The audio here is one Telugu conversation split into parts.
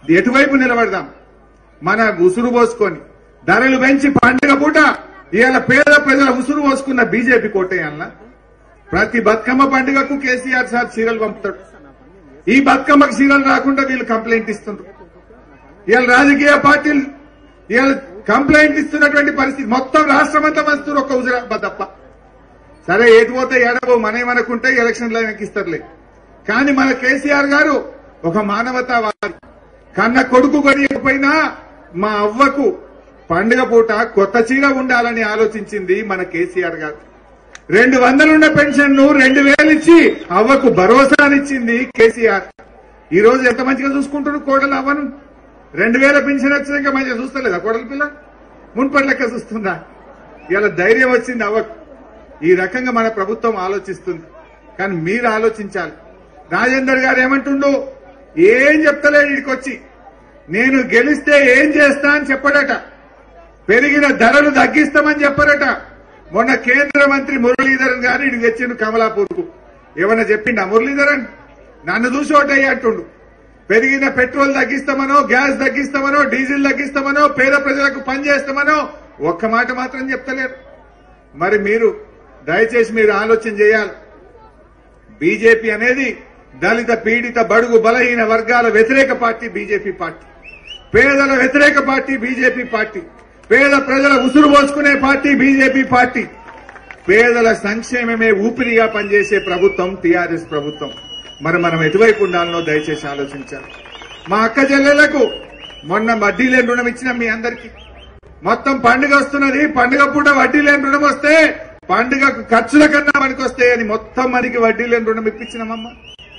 ఎటువైపు నిలబడదాం మన ఉసురు పోసుకొని ధరలు పెంచి పండుగ పూట ఇవాళ పేద ప్రజల ఉసురు పోసుకున్న బీజేపీ కోటేయాలనా ప్రతి బతుకమ్మ పండుగకు కేసీఆర్ సార్ చీరలు పంపుతాడు ఈ బతుకమ్మకు చీరలు రాకుండా వీళ్ళు కంప్లైంట్ ఇస్తుండ్రు ఇవాళ రాజకీయ పార్టీలు ఇవాళ కంప్లైంట్ ఇస్తున్నటువంటి పరిస్థితి మొత్తం రాష్ట్రం అంతా వస్తున్నారు ఒక్క హుజరాబాద్ తప్ప సరే ఏటి పోతే ఏడవో మనమనుకుంటే ఎలక్షన్లో ఎక్కిస్తారులే కానీ మన కేసీఆర్ గారు ఒక మానవతావాది కన్న కొడుకు కొనియకపోయినా మా అవ్వకు పండుగ పూట కొత్త చీర ఉండాలని ఆలోచించింది మన కేసీఆర్ గారు రెండు వందలున్న పెన్షన్ ను రెండు వేలు ఇచ్చి అవ్వకు భరోసానిచ్చింది కేసీఆర్ ఈ రోజు ఎంత మంచిగా చూసుకుంటున్నారు కోడలు అవ్వను రెండు వేల పెన్షన్ వచ్చినాక మంచిగా చూస్తలేదా కోడల పిల్ల మున్పటి లెక్క చూస్తుందా ఇలా ధైర్యం వచ్చింది అవ్వకు ఈ రకంగా మన ప్రభుత్వం ఆలోచిస్తుంది కానీ మీరు ఆలోచించాలి రాజేందర్ గారు ఏమంటుండు ఏం చెప్తలేడు ఇడికొచ్చి నేను గెలిస్తే ఏం చేస్తా అని చెప్పడట పెరిగిన ధరలు తగ్గిస్తామని చెప్పరట మొన్న కేంద్ర మంత్రి మురళీధరన్ గారు ఇడికి తెచ్చిండు కమలాపూర్ కు ఏమన్నా చెప్పిండా మురళీధరన్ నన్ను చూసి ఓటయ్య అంటుండు పెరిగిన పెట్రోల్ తగ్గిస్తామనో గ్యాస్ తగ్గిస్తామనో డీజిల్ తగ్గిస్తామనో పేద ప్రజలకు పని చేస్తామనో ఒక్క మాట మాత్రం చెప్తలేరు మరి మీరు దయచేసి మీరు ఆలోచన చేయాలి బీజేపీ అనేది దళిత పీడిత బడుగు బలహీన వర్గాల వ్యతిరేక పార్టీ బీజేపీ పార్టీ పేదల వ్యతిరేక పార్టీ బీజేపీ పార్టీ పేద ప్రజల ఉసురు పోసుకునే పార్టీ బీజేపీ పార్టీ పేదల సంక్షేమమే ఊపిరిగా పనిచేసే ప్రభుత్వం టీఆర్ఎస్ ప్రభుత్వం మరి మనం ఎటువైపు ఉండాలనో దయచేసి ఆలోచించాలి మా అక్క చెల్లెలకు మొన్న వడ్డీ లేని రుణం ఇచ్చిన మీ అందరికీ మొత్తం పండుగ వస్తున్నది పండుగ పూట వడ్డీ లేని రుణం వస్తే పండుగకు ఖర్చుల కన్నా పనికొస్తే అని మొత్తం మనకి వడ్డీ లేని రుణం ఇప్పించినామమ్మా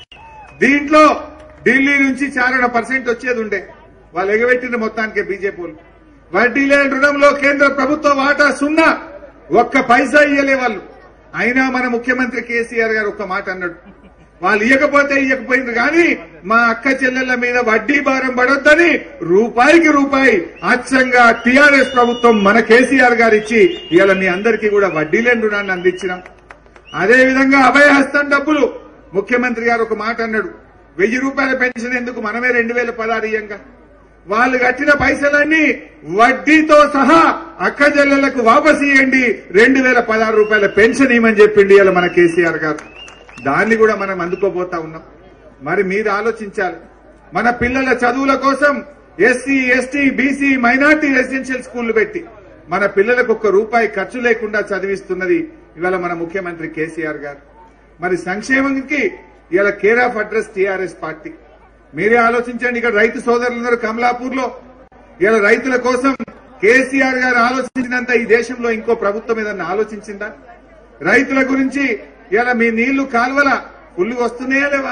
దీంట్లో ఢిల్లీ నుంచి చారణ పర్సెంట్ వచ్చేది ఉండే వాళ్ళు ఎగబెట్టిన మొత్తానికి బీజేపీ వాళ్ళు వడ్డీ లేని రుణంలో కేంద్ర ప్రభుత్వ వాటా సున్నా ఒక్క పైసా ఇయ్యలే వాళ్ళు అయినా మన ముఖ్యమంత్రి కేసీఆర్ గారు ఒక్క మాట అన్నాడు వాళ్ళు ఇయ్యకపోతే ఇయ్యకపోయింది కానీ మా అక్క చెల్లెళ్ల మీద వడ్డీ భారం పడొద్దని రూపాయికి రూపాయి అచ్చంగా టీఆర్ఎస్ ప్రభుత్వం మన కేసీఆర్ గారు ఇచ్చి ఇవాళ మీ అందరికీ కూడా వడ్డీ లేని రుణాన్ని అందించినాం అదే విధంగా అభయహస్తం డబ్బులు ముఖ్యమంత్రి గారు ఒక మాట అన్నాడు వెయ్యి రూపాయల పెన్షన్ ఎందుకు మనమే రెండు వేల పదహారు ఇయ్యంగా వాళ్ళు కట్టిన పైసలన్నీ వడ్డీతో సహా అక్క చెల్లెలకు వాపసు ఇవ్వండి రెండు వేల పదహారు రూపాయల పెన్షన్ ఇవ్వమని చెప్పిండి ఇలా మన కేసీఆర్ గారు దాన్ని కూడా మనం అందుకోబోతా ఉన్నాం మరి మీరు ఆలోచించాలి మన పిల్లల చదువుల కోసం SC ST BC minority residential స్కూళ్లు పెట్టి మన పిల్లలకు ఒక్క రూపాయి ఖర్చు లేకుండా చదివిస్తున్నది ఇవాళ మన ముఖ్యమంత్రి కేసీఆర్ గారు మరి సంక్షేమంకి ఇవాళ care of address TRS party మీరే ఆలోచించండి ఇక్కడ రైతు సోదరులందరూ కమలాపూర్ లో ఇలా రైతుల కోసం కేసీఆర్ గారు ఆలోచించినంత ఈ దేశంలో ఇంకో ప్రభుత్వం ఏదన్నా ఆలోచించిందా రైతుల గురించి ఇలా మీ నీళ్లు కాల్వల ఫుల్ వస్తున్నాయా లేవా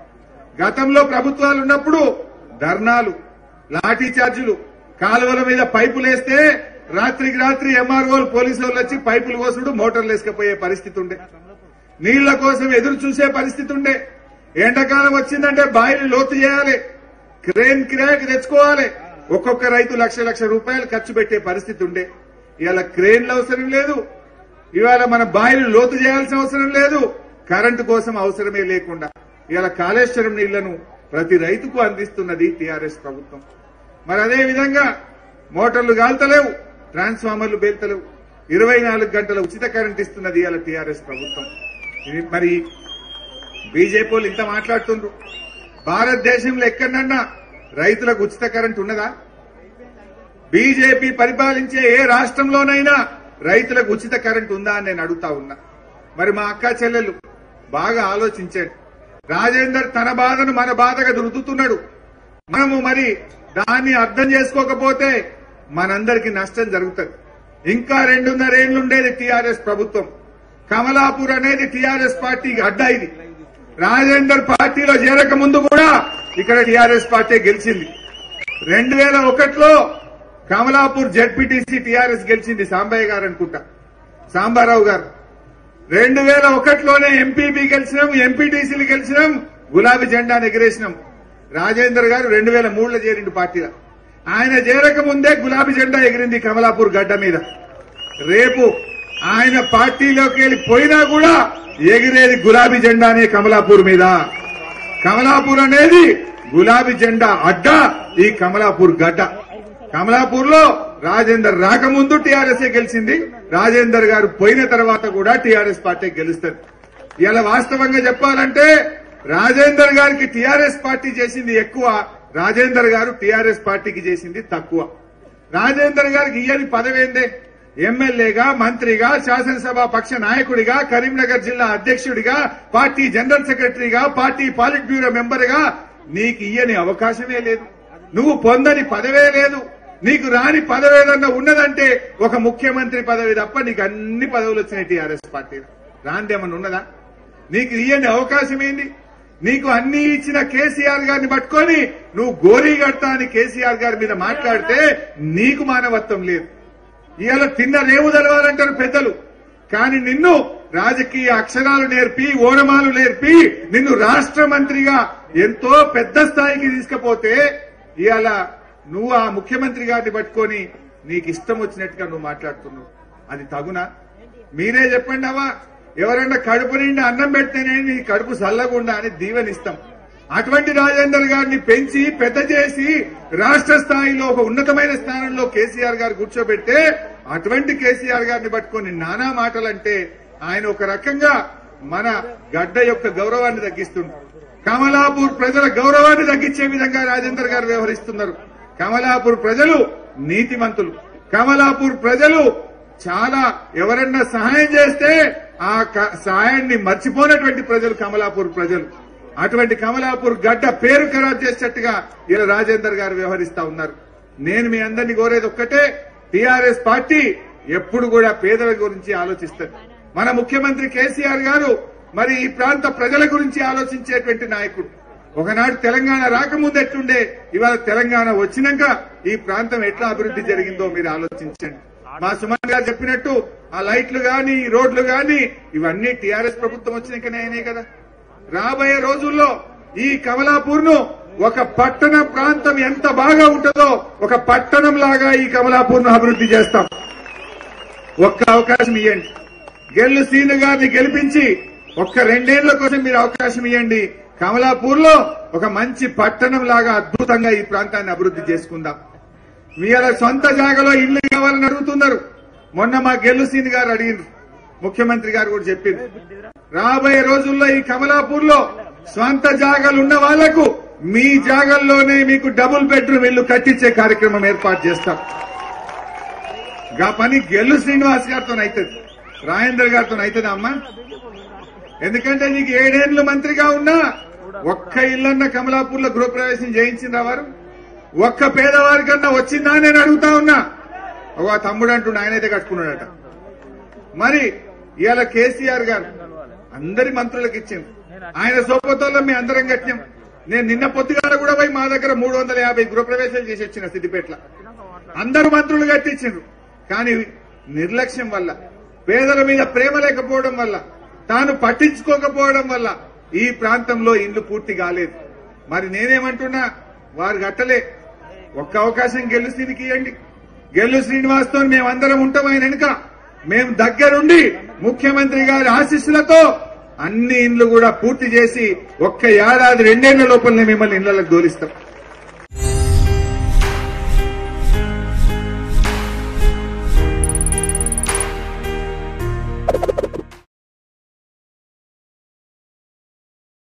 గతంలో ప్రభుత్వాలు ఉన్నప్పుడు ధర్నాలు లాఠీ చార్జీలు కాలువల మీద పైపులు వేస్తే రాత్రికి రాత్రి ఎంఆర్ఓలు పోలీసు వాళ్ళు వచ్చి పైపులు కోసుడు మోటార్లు వేసుకపోయే పరిస్థితి ఉండే నీళ్ల కోసం ఎదురు చూసే పరిస్థితి ఉండే ఎండాకాలం వచ్చిందంటే బాయిలు లోతు చేయాలి క్రేన్ కిరాయికి తెచ్చుకోవాలి ఒక్కొక్క రైతు లక్ష లక్ష రూపాయలు ఖర్చు పెట్టే పరిస్థితి ఉండే ఇవాళ క్రేన్లు అవసరం లేదు ఇవాళ మన బాయిలు లోతు చేయాల్సిన అవసరం లేదు కరెంటు కోసం అవసరమే లేకుండా ఇవాళ కాళేశ్వరం నీళ్లను ప్రతి రైతుకు అందిస్తున్నది టీఆర్ఎస్ ప్రభుత్వం మరి అదే విధంగా మోటార్లు గాల్తలేవు ట్రాన్స్ఫార్మర్లు బేల్తలేవు ఇరవై నాలుగు గంటల ఉచిత కరెంట్ ఇస్తున్నది ఇవాళ టీఆర్ఎస్ ప్రభుత్వం ఇది మరి బీజేపీ వాళ్ళు ఇంత మాట్లాడుతుండ్రు భారతదేశంలో ఎక్కడన్నా రైతులకు ఉచిత కరెంట్ ఉన్నదా బీజేపీ పరిపాలించే ఏ రాష్ట్రంలోనైనా రైతులకు ఉచిత కరెంట్ ఉందా అని నేను అడుగుతా ఉన్నా మరి మా అక్క చెల్లెలు బాగా ఆలోచించండి రాజేందర్ తన బాధను మన బాధగా రుద్దుతున్నాడు మనము మరి దాన్ని అర్థం చేసుకోకపోతే మనందరికీ నష్టం జరుగుతుంది ఇంకా రెండున్నరేళ్లు ఉండేది టీఆర్ఎస్ ప్రభుత్వం కమలాపూర్ అనేది టీఆర్ఎస్ పార్టీకి అడ్డా ఇది రాజేందర్ పార్టీలో చేరక ముందు కూడా ఇక్కడ టీఆర్ఎస్ పార్టీ గెలిచింది రెండు వేల ఒకటిలో కమలాపూర్ జడ్పీటీసీ టీఆర్ఎస్ గెలిచింది సాంబయ్య గారు అనుకుంటా సాంబారావు గారు రెండు వేల ఒకటిలోనే ఎంపీబీ గెలిచినాం ఎంపీటీసీలు గెలిచినాం గులాబీ జెండా ఎగిరేసినాం రాజేందర్ గారు రెండు వేల మూడులో చేరిండు పార్టీలో ఆయన చేరక ముందే గులాబీ జెండా ఎగిరింది కమలాపూర్ గడ్డ మీద రేపు ఆయన పార్టీలోకి వెళ్ళి పోయినా కూడా ఎగిరేది గులాబీ జెండానే కమలాపూర్ మీద కమలాపూర్ అనేది గులాబీ జెండా అడ్డా ఈ కమలాపూర్ గడ్డ కమలాపూర్ లో రాజేందర్ రాకముందు టీఆర్ఎస్ గెలిచింది రాజేందర్ గారు పోయిన తర్వాత కూడా టీఆర్ఎస్ పార్టీ గెలుస్తుంది ఇలా వాస్తవంగా చెప్పాలంటే రాజేందర్ గారికి టీఆర్ఎస్ పార్టీ చేసింది ఎక్కువ రాజేందర్ గారు టీఆర్ఎస్ పార్టీకి చేసింది తక్కువ రాజేందర్ గారికి ఇయ్యని పదవేందే ఎమ్మెల్యేగా మంత్రిగా శాసనసభ పక్ష నాయకుడిగా కరీంనగర్ జిల్లా అధ్యక్షుడిగా పార్టీ జనరల్ సెక్రటరీగా పార్టీ పాలిట్ బ్యూరో మెంబర్గా నీకు ఇయ్యని అవకాశమే లేదు నువ్వు పొందని పదవే లేదు నీకు రాని పదవి ఏదన్నా ఉన్నదంటే ఒక ముఖ్యమంత్రి పదవి తప్ప నీకు అన్ని పదవులు వచ్చినాయి టీఆర్ఎస్ పార్టీ రాందేమన్నా ఉన్నదా నీకు ఇయ్యని అవకాశం ఏంది నీకు అన్ని ఇచ్చిన కేసీఆర్ గారిని పట్టుకొని నువ్వు గోరీ కడతా అని కేసీఆర్ గారి మీద మాట్లాడితే నీకు మానవత్వం లేదు ఇవాళ తిన్న రేవు తెలవాలంటారు పెద్దలు కానీ నిన్ను రాజకీయ అక్షరాలు నేర్పి ఓడమాలు నేర్పి నిన్ను రాష్ట్ర మంత్రిగా ఎంతో పెద్ద స్థాయికి తీసుకుపోతే ఇవాళ నువ్వు ఆ ముఖ్యమంత్రి గారిని పట్టుకొని నీకు ఇష్టం వచ్చినట్టుగా నువ్వు మాట్లాడుతున్నావు అది తగునా మీరే చెప్పండి అవ్వా ఎవరన్నా కడుపు నిండి అన్నం పెడితేనే నీ కడుపు చల్లకుండా అని దీవెనిస్తాం అటువంటి రాజేందర్ గారిని పెంచి పెద్ద చేసి రాష్ట్ర స్థాయిలో ఒక ఉన్నతమైన స్థానంలో కేసీఆర్ గారు కూర్చోబెడితే అటువంటి కేసీఆర్ గారిని పట్టుకొని నానా మాటలంటే ఆయన ఒక రకంగా మన గడ్డ యొక్క గౌరవాన్ని తగ్గిస్తుండ్రు కమలాపూర్ ప్రజల గౌరవాన్ని తగ్గించే విధంగా రాజేందర్ గారు వ్యవహరిస్తున్నారు కమలాపూర్ ప్రజలు నీతిమంతులు కమలాపూర్ ప్రజలు చాలా ఎవరన్నా సహాయం చేస్తే ఆ క- సహాయాన్ని మర్చిపోయినటువంటి ప్రజలు కమలాపూర్ ప్రజలు అటువంటి కమలాపూర్ గడ్డ పేరు ఖరారు చేసేటట్టుగా ఇలా రాజేందర్ గారు వ్యవహరిస్తా ఉన్నారు నేను మీ అందరినీ కోరేది ఒక్కటే టీఆర్ఎస్ పార్టీ ఎప్పుడు కూడా పేదల గురించి ఆలోచిస్తారు మన ముఖ్యమంత్రి కేసీఆర్ గారు మరి ఈ ప్రాంత ప్రజల గురించి ఆలోచించేటువంటి నాయకుడు ఒకనాడు తెలంగాణ రాకముందు ఎట్లుండే ఇవాళ తెలంగాణ వచ్చినాక ఈ ప్రాంతం ఎట్లా అభివృద్ధి జరిగిందో మీరు ఆలోచించండి మా సుమన్ గారు చెప్పినట్టు ఆ లైట్లు గాని ఈ రోడ్లు గాని ఇవన్నీ టీఆర్ఎస్ ప్రభుత్వం వచ్చినాకనే అయినాయి కదా రాబోయే రోజుల్లో ఈ కమలాపూర్ ను ఒక పట్టణ ప్రాంతం ఎంత బాగా ఉంటుందో ఒక పట్టణం లాగా ఈ కమలాపూర్ ను అభివృద్ధి చేస్తాం ఒక్క అవకాశం ఇవ్వండి గెల్లు సీను గారిని గెలిపించి ఒక్క రెండేళ్ల కోసం మీరు అవకాశం ఇవ్వండి కమలాపూర్ లో ఒక మంచి పట్టణం లాగా అద్భుతంగా ఈ ప్రాంతాన్ని అభివృద్ధి చేసుకుందాం వీళ్ళ సొంత జాగాలో ఇల్లు కావాలని అడుగుతున్నారు మొన్న మా గెల్లు సీన్ గారు అడిగిండ్రు ముఖ్యమంత్రి గారు కూడా చెప్పింది రాబోయే రోజుల్లో ఈ కమలాపూర్ లో స్వంత జాగాలు ఉన్న వాళ్లకు మీ జాగల్లోనే మీకు డబుల్ బెడ్రూమ్ ఇల్లు కట్టించే కార్యక్రమం ఏర్పాటు చేస్తాం గా పని గెల్లు శ్రీనివాస్ గారితో అవుతుంది రాజేందర్ గారితో అవుతుందా అమ్మా ఎందుకంటే నీకు ఏడేళ్లు మంత్రిగా ఉన్నా ఒక్క ఇల్లన్న కమలాపూర్ లో గృహప్రవేశం చేయించిందా వారు ఒక్క పేదవారి కన్నా వచ్చిందా నేను అడుగుతా ఉన్నా ఒక తమ్ముడు అంటుండు ఆయనైతే కట్టుకున్నాడట మరి ఇవాళ కేసీఆర్ గారు అందరి మంత్రులకు ఇచ్చింది ఆయన సోపతోల్లో మీ అందరం కట్టినాం నేను నిన్న పొద్దుగాల కూడా పోయి మా దగ్గర మూడు వందల యాభై గృహప్రవేశాలు చేసి వచ్చిన సిద్దిపేటలో అందరు మంత్రులు కట్టించారు కానీ నిర్లక్ష్యం వల్ల పేదల మీద ప్రేమ లేకపోవడం వల్ల తాను పట్టించుకోకపోవడం వల్ల ఈ ప్రాంతంలో ఇండ్లు పూర్తి కాలేదు మరి నేనేమంటున్నా వారు కట్టలే ఒక్క అవకాశం గెల్లు శ్రీనికి ఇవ్వండి గెల్లు శ్రీనివాస్తో మేమందరం ఉంటాం ఆయన వెనుక మేము దగ్గరుండి ముఖ్యమంత్రి గారి ఆశీస్సులతో అన్ని ఇండ్లు కూడా పూర్తి చేసి ఒక్క ఏడాది రెండేళ్ల లోపలనే మిమ్మల్ని ఇళ్లకు దోలిస్తాం